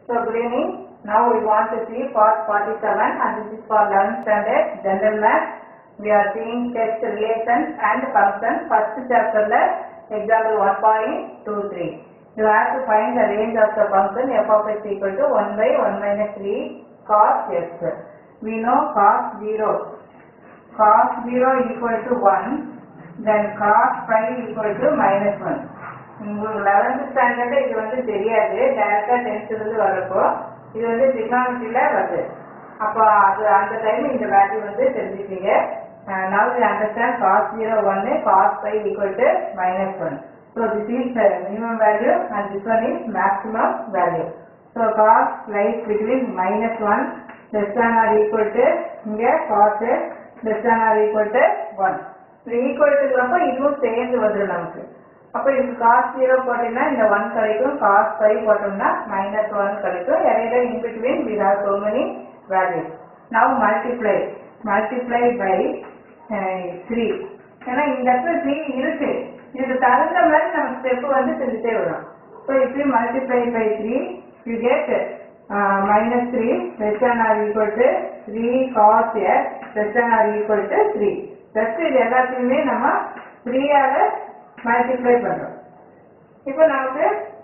So good evening. Now we want to see part 47 and this is for 11th standard general math. We are seeing text relations and functions. First chapter le example 1.23. You have to find the range of the function f of x equal to 1 by 1 minus 3 cos x. We know cos 0. Cos 0 equal to 1 then cos phi equal to minus 1. உங்களுக்கு eleventh standard இது வந்து தெரியாது டேரக்டா டென்த்ல இருந்து வரப்போ இது வந்து டிக்னாலஜில வருது அப்போ அது அந்த டைம் இந்த வேல்யூ வந்து தெரிஞ்சுட்டீங்க now we understand cos zero ஒன்னு cos five equal to minus one so this is minimum value and this one is maximum value so cos lies between minus one less than or equal to இங்கே cos less than or equal to one இது equal டுங்கிறப்போ இதுவும் சேர்ந்து வந்துடும் நமக்கு அப்போ இதுக்கு cos zero போட்டீங்கன்னா இந்த ஒன் கிடைக்கும் காஸ் ஃபைவ் போட்டோம்னா மைனஸ் ஒன் கிடைக்கும் இடையில in between we have so many values now multiply multiply by three ஏன்னா இந்த இடத்துல த்ரீ இருக்கு இதுக்கு தகுந்த மாதிரி நம்ம ஸ்டெப் வந்து செஞ்சுட்டே வரும் ஸோ இப்படி multiply by three you get minus three less or equal to three cos X less or equal to three just இது எல்லாத்தையுமே நம்ம த்ரீயால மல்டிப்ளை பண்றோம் இப்போ நமக்கு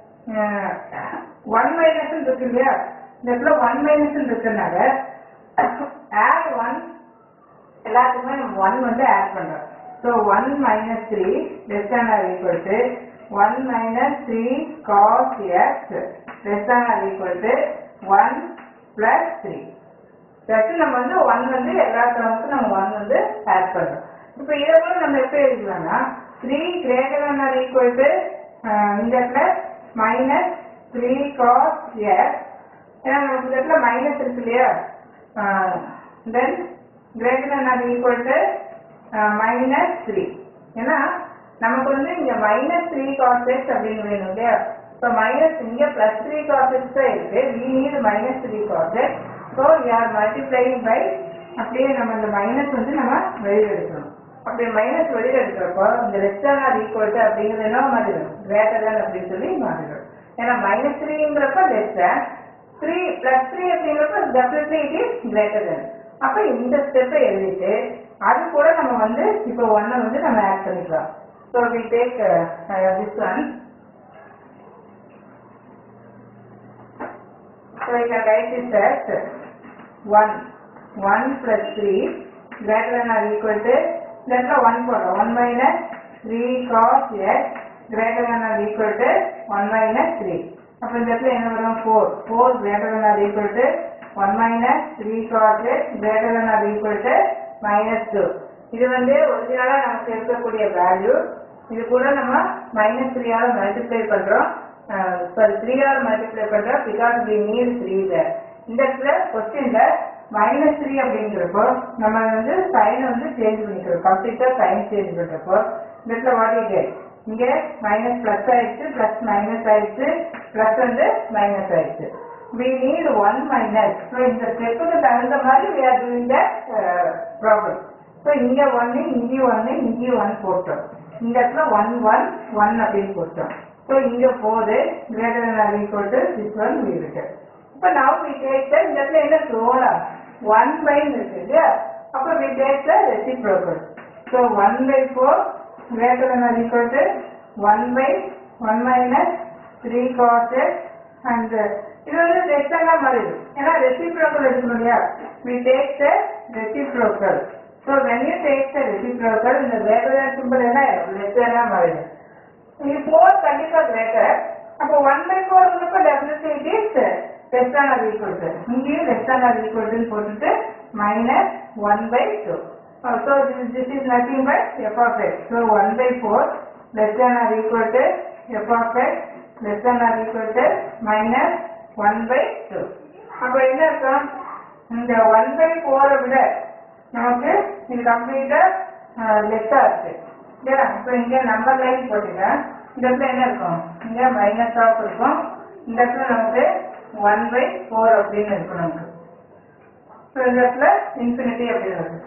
ஒன் மைனஸ் இருக்கு இல்லையா இந்த இடத்துல ஒன் மைனஸ் இருக்கனால ஆட் ஒன் எல்லாத்துக்குமே நம்ம ஒன் வந்து ஆட் பண்றோம் so one minus three less or equal to one minus three cos X less or equal to one plus three just நம்ம வந்து ஒன் வந்து எல்லா டேர்முக்கும் நம்ம ஒன் வந்து ஆட் பண்றோம் இப்போ இதை கூட நம்ம எப்படி எழுதலாம்னா three greater than or equal to இந்த இடத்துல மைனஸ் த்ரீ காஸ் எக்ஸ் ஏன்னா நமக்கு இந்த இடத்துல மைனஸ் இருக்கு இல்லையா then greater than or equal to minus three ஏன்னா நமக்கு வந்து இங்க மைனஸ் த்ரீ காஸ் எக்ஸ் அப்படின்னு வேணும் இல்லையா இப்போ மைனஸ் இங்க பிளஸ் த்ரீ காஸ் எக்ஸ் தான் இருக்கு we need minus three cos X so you're multiplying by அப்படியே நம்ம இந்த மைனஸ் வந்து நம்ம வெளியில் எடுக்கணும் அப்படி மைனஸ் வெளியில் எடுக்கிறப்போ இந்த ரெஸ்டான் ஆர் ஈக்குவல் டு அப்படிங்கிறது என்ன மாறிடும் கிரேட்டர் தான் அப்படின்னு சொல்லி மாறிடும் ஏன்னா மைனஸ் த்ரீங்கிறப்ப less than three plus three அப்படிங்கிறப்ப definitely it is greater than அப்போ இந்த ஸ்டெப்பை எழுதிட்டு அது கூட நம்ம வந்து இப்போ ஒன்னை வந்து நம்ம ஆட் பண்ணிக்கலாம் so we take this one So you can write this as 1, 1 plus 3 greater than or equal to, then 1 போடுறோம் 1 minus 3 cos x greater than or equal to 1 minus 3. அப்ப இந்த இடத்துல என்ன வரும் 4, 4 greater than or equal to 1 minus 3 cos x greater than or equal to minus 2. இது வந்து ஒரிஜினலா நமக்கு இருக்கக்கூடிய வேல்யூ இது கூட நம்ம மைனஸ் த்ரீயால மல்டிப்ளை பண்றோம் சாரி த்ரீயால மல்டிப்ளை பண்றோம் பிகாஸ் வி நீட் த்ரீ இந்த இடத்துல கொஸ்டின்ல மைனஸ் த்ரீ அப்படிங்கிறப்போ நம்ம வந்து சைன் வந்து சேஞ்ச் பண்ணிக்கிறோம் கம்ப்ளீட்டா சைன் சேஞ்ச் பண்றப்போ இந்த இடத்துல வாடிட்டு இங்க மைனஸ் பிளஸ் ஆயிடுச்சு பிளஸ் மைனஸ் ஆயிடுச்சு பிளஸ் வந்து மைனஸ் ஆயிடுச்சு we need one minus so இந்த ஸ்டெப்புக்கு தகுந்த மாதிரி we are doing the uh, problem so இங்க ஒன்னு இங்க ஒன்னு இங்க ஒன் போட்டோம் இந்த இடத்துல ஒன் ஒன் ஒன் அப்படின்னு போட்டோம் ஸோ இங்க போகுது greater than or equal to this one we written இப்போ now we take the இந்த இடத்துல என்ன சோலா ஒன் பை இருக்கு இல்லையா அப்போ we take the reciprocal so one by four greater than or equal to one by one minus three cause and இது வந்து ரெக்டங்கா மாறிடும் ஏன்னா ரெசிப்ரோக்கல் எடுக்கணும் இல்லையா we take the reciprocal so when you take the reciprocal இந்த greater than symbol என்ன less than ஆ மாறிடும் இது ஃபோர் கண்டிப்பா கிரேட்டர் அப்போ ஒன் பை ஃபோர்ங்கிறப்ப definitely it is less or or equal to இங்கேயும் less or or equal to போட்டுட்டு minus one by two so this this is nothing by f of x so one by four less or or equal to f of x less or or equal to minus one by two அப்போ என்ன இருக்கும் இந்த one by ஃபோரை விட நமக்கு இது கம்ப்ளீட்டா லெஸ்ஸா இருக்கு இல்லையா இப்போ இங்க நம்பர் லைன் போட்டுங்க இந்த இடத்துல என்ன இருக்கும் இங்க மைனஸ் ஆஃப் இருக்கும் இந்த இடத்துல நமக்கு ஒன் பை ஃபோர் அப்படின்னு இருக்கும் நமக்கு ஸோ இந்த இடத்துல இன்ஃபினிட்டி அப்படின்னு இருக்கு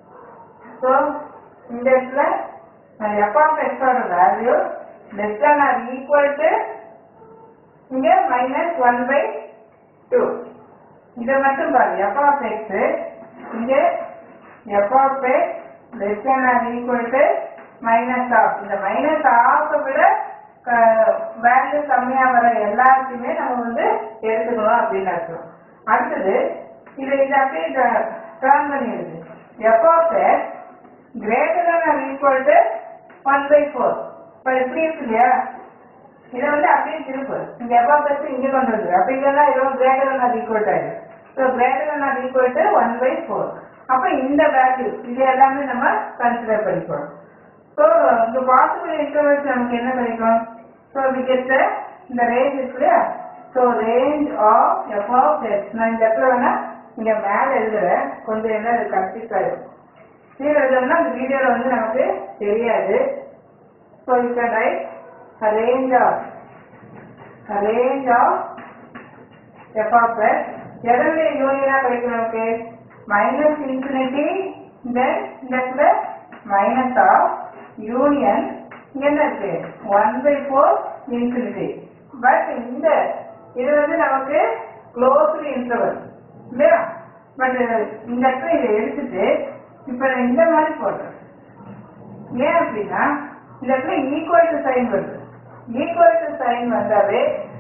ஸோ இந்த இடத்துல எஃப் ஆஃப் எக்ஸோட value less than or equal to இங்க மைனஸ் ஒன் பை டூ இதை மட்டும் பாரு எஃப் ஆஃப் எக்ஸ் இங்கே f of x less than or equal to minus half இந்த மைனஸ் ஆஃபை விட வேல்யூ கம்மியாக வர எல்லாத்தையுமே நம்ம வந்து எடுத்துக்கணும் அப்படின்னு அர்த்தம் அடுத்தது இதை இதை அப்படியே டேர்ன் பண்ணிடுது f of x greater than or equal to one by four இப்போ எப்படி இருக்கு இல்லையா இதை வந்து அப்படியே திருப்பு இங்க எவ்வளோ பெருசு இங்கே கொண்டு வந்து அப்படி இல்லைன்னா இதோ கிரேட்டர் than ஆர் ஈக்குவல் ஆயிடும் so greater than or equal to one by four அப்போ இந்த வேல்யூ இது எல்லாமே நம்ம கன்சிடர் பண்ணிக்கணும் ஸோ இந்த பாசிபிள் இன்டர்வல்ஸ் நமக்கு என்ன கிடைக்கும் ஸோ வி கெட் இந்த ரேஞ்ச் இருக்கு இல்லையா so range of f of x நான் இந்த இடத்துல வேணா இங்க மேலே எழுதுறேன் கொஞ்சம் என்ன இது கன்ஃபியூஸ் ஆயிடும் கீழே எழுதணும்னா இந்த வீடியோவில் வந்து நமக்கு தெரியாது so you can write a range of a range of f of x எதனுடைய யூனியனா கிடைக்கும் நமக்கு மைனஸ் இன்ஃபினிட்டி தென் இந்த இடத்துல மைனஸ் ஆஃப் யூனியன் இங்க என்ன இருக்கு one by four infinity but இந்த இது வந்து நமக்கு க்ளோஸ்லி இன்டர்வல் இல்லையா பட் இந்த இடத்துல இதை எடுத்துட்டு இப்ப நான் இந்த மாதிரி போடுறேன் ஏன் அப்படின்னா இந்த இடத்துல ஈக்குவல் டு சைன் வருது ஈக்குவல் டு சைன் வந்தாவே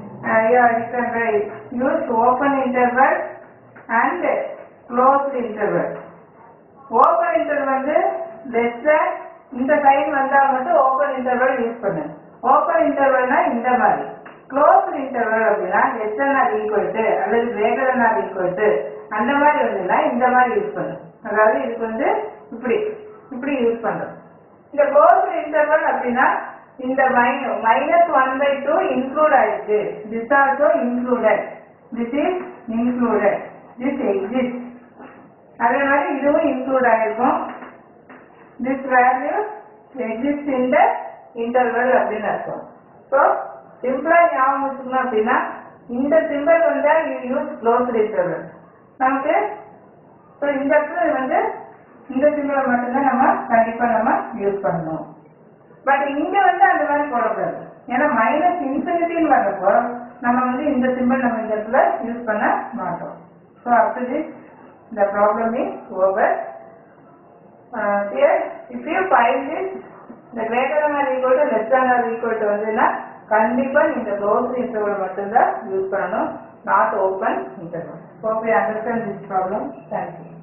use open interval and closed interval open interval வந்து லெஸ் இந்த சைன் வந்தா மட்டும் ஓப்பன் இன்டர்வல் யூஸ் பண்ணு ஓப்பன் இன்டர்வல்னா இந்த மாதிரி க்ளோஸ் இன்டர்வல் அப்படின்னா லெஸ் ஆர் ஈக்குவல் டு அல்லது கிரேட்டர் ஆர் ஈக்குவல் டு அந்த மாதிரி வந்துன்னா இந்த மாதிரி யூஸ் பண்ணு அதாவது இதுக்கு வந்து இப்படி இப்படி யூஸ் பண்றோம் இந்த க்ளோஸ் இன்டர்வல் அப்படின்னா இந்த minus one by two include ஆயிருக்கு this also included this is included this exist அதே மாதிரி இதுவும் இன்க்ளூட் ஆயிருக்கும் this value exist in the interval அப்படின்னு அர்த்தம் ஸோ சிம்பிளா ஞாபகம் வச்சுக்கணும் அப்படின்னா இந்த சிம்பிள் வந்தா யூ யூஸ் க்ளோஸ் இன்டர்வல் நமக்கு ஸோ இந்த இடத்துல வந்து இந்த சிம்பிளை மட்டும்தான் நம்ம கண்டிப்பா நம்ம யூஸ் பண்ணணும் பட் இங்க வந்து அந்த மாதிரி போடக்கூடாது ஏன்னா மைனஸ் இன்ஃபினிட்டின்னு வர்றப்போ நம்ம வந்து இந்த சிம்பிள் நம்ம இந்த இடத்துல யூஸ் பண்ண மாட்டோம் so up to this the problem is over. Uh, here, if you find this, the greater than or equal to less than or equal to வந்துன்னா கண்டிப்பா இந்த க்ளோஸ் இன்டர்வல் மட்டும்தான் யூஸ் பண்ணணும் not open interval hope you understand this problem thank you